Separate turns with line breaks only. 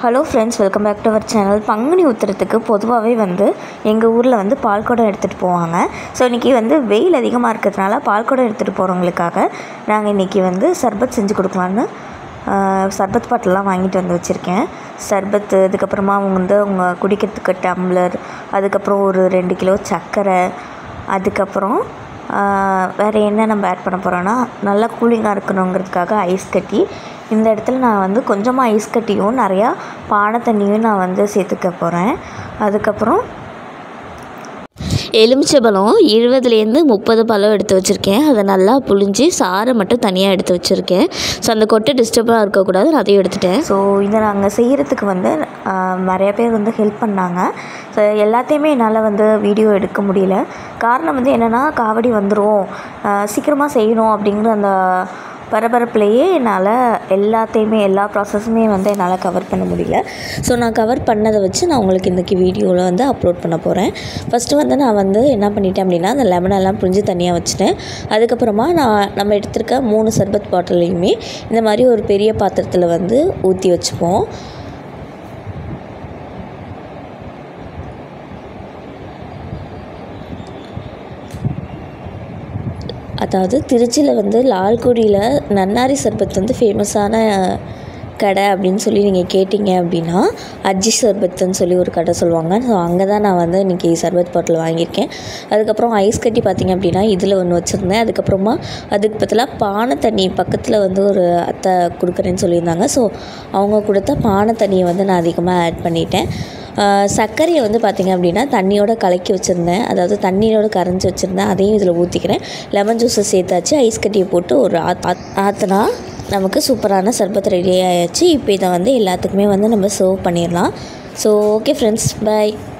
hello friends welcome back to our channel பங்குனி உத்திரத்துக்கு பொதுவாகவே வந்து எங்கள் ஊரில் வந்து பால் குடம் எடுத்துகிட்டு போவாங்க ஸோ இன்றைக்கி வந்து வெயில் அதிகமாக இருக்கிறதுனால பால் குடம் எடுத்துகிட்டு போகிறவங்களுக்காக நாங்கள் இன்றைக்கி வந்து சர்பத் செஞ்சு கொடுக்கலான்னு ஆஹ், சர்பத் பாட்டிலெலாம் வாங்கிட்டு வந்து வச்சுருக்கேன் சர்பத்து அதுக்கப்புறமா அவங்க வந்து அவங்க குடிக்கிறதுக்கு டம்ளர் அதுக்கப்புறம் ஒரு ரெண்டு கிலோ சர்க்கரை அதுக்கப்புறம் ஆஹ், வேறு என்ன நம்ம ஆட் பண்ண போகிறோன்னா நல்லா கூலிங்காக இருக்கணுங்கிறதுக்காக ஐஸ் கட்டி இந்த இடத்துல நான் வந்து கொஞ்சமாக ஐஸ் கட்டியும் நிறையா பானை தண்ணியும் நான் வந்து சேர்த்துக்க போகிறேன் அதுக்கப்புறம்
எலுமிச்சைப்பழம் இருபதுலேருந்து முப்பது பழம் எடுத்து வச்சுருக்கேன் அதை நல்லா புழிஞ்சு சாறை மட்டும் தனியாக எடுத்து வச்சுருக்கேன் ஸோ அந்த கொட்டை டிஸ்டர்பாக இருக்கக்கூடாது நான் அதையும் எடுத்துட்டேன்
ஸோ இதை நாங்கள் செய்கிறதுக்கு வந்து ஆஹ், நிறைய பேர் வந்து ஹெல்ப் பண்ணாங்க ஸோ எல்லாத்தையுமே என்னால் வந்து வீடியோ எடுக்க முடியல காரணம் வந்து என்னென்னா காவடி வந்துடும் சீக்கிரமாக செய்யணும் அப்படிங்கிற அந்த பரபரப்புலையே என்னால் எல்லாத்தையுமே எல்லா ப்ராசஸுமே வந்து என்னால் கவர் பண்ண முடியல ஸோ நான் கவர் பண்ணதை வச்சு நான் உங்களுக்கு இன்றைக்கி வீடியோவில் வந்து அப்லோட் பண்ண போகிறேன் ஃபஸ்ட்டு வந்து நான் வந்து என்ன பண்ணிட்டேன் அப்படின்னா அந்த லெமனெல்லாம் புரிஞ்சு தனியாக வச்சுட்டேன் அதுக்கப்புறமா நான் நம்ம எடுத்திருக்க மூணு சர்பத் பாட்டிலையுமே இந்த மாதிரி ஒரு பெரிய பாத்திரத்தில் வந்து ஊற்றி வச்சுப்போம் அதாவது திருச்சியில் வந்து லால்குடியில் நன்னாரி சர்பத் வந்து ஃபேமஸான கடை அப்படின்னு சொல்லி நீங்கள் கேட்டிங்க அப்படின்னா அஜி சர்பத்துன்னு சொல்லி ஒரு கடை சொல்லுவாங்க ஸோ அங்கே தான் நான் வந்து இன்றைக்கி சர்பத் பாட்டில் வாங்கியிருக்கேன் அதுக்கப்புறம் ஐஸ் கட்டி பார்த்திங்க அப்படின்னா இதில் ஒன்று வச்சுருந்தேன் அதுக்கப்புறமா அதுக்கு பதிலாக பானை தண்ணி பக்கத்தில் வந்து ஒரு அத்தை கொடுக்குறேன்னு சொல்லியிருந்தாங்க ஸோ அவங்க கொடுத்த பானை தண்ணியை வந்து நான் அதிகமாக ஆட் பண்ணிட்டேன் ஆஹ் சர்க்கரையை வந்து பார்த்திங்க அப்படின்னா தண்ணியோட கலக்கி வச்சுருந்தேன் அதாவது தண்ணியோட கரைஞ்சி வச்சுருந்தேன் அதையும் இதில் ஊற்றிக்கிறேன் லெமன் ஜூஸை சேர்த்தாச்சு ஐஸ் கட்டியை போட்டு ஒரு ஆத் ஆத்- ஆத்துனா நமக்கு சூப்பரான சர்பத் ரெடி ஆயாச்சு இப்போ இதை வந்து எல்லாத்துக்குமே வந்து நம்ம சர்வ் பண்ணிடலாம் ஸோ ஓகே ஃப்ரெண்ட்ஸ் பை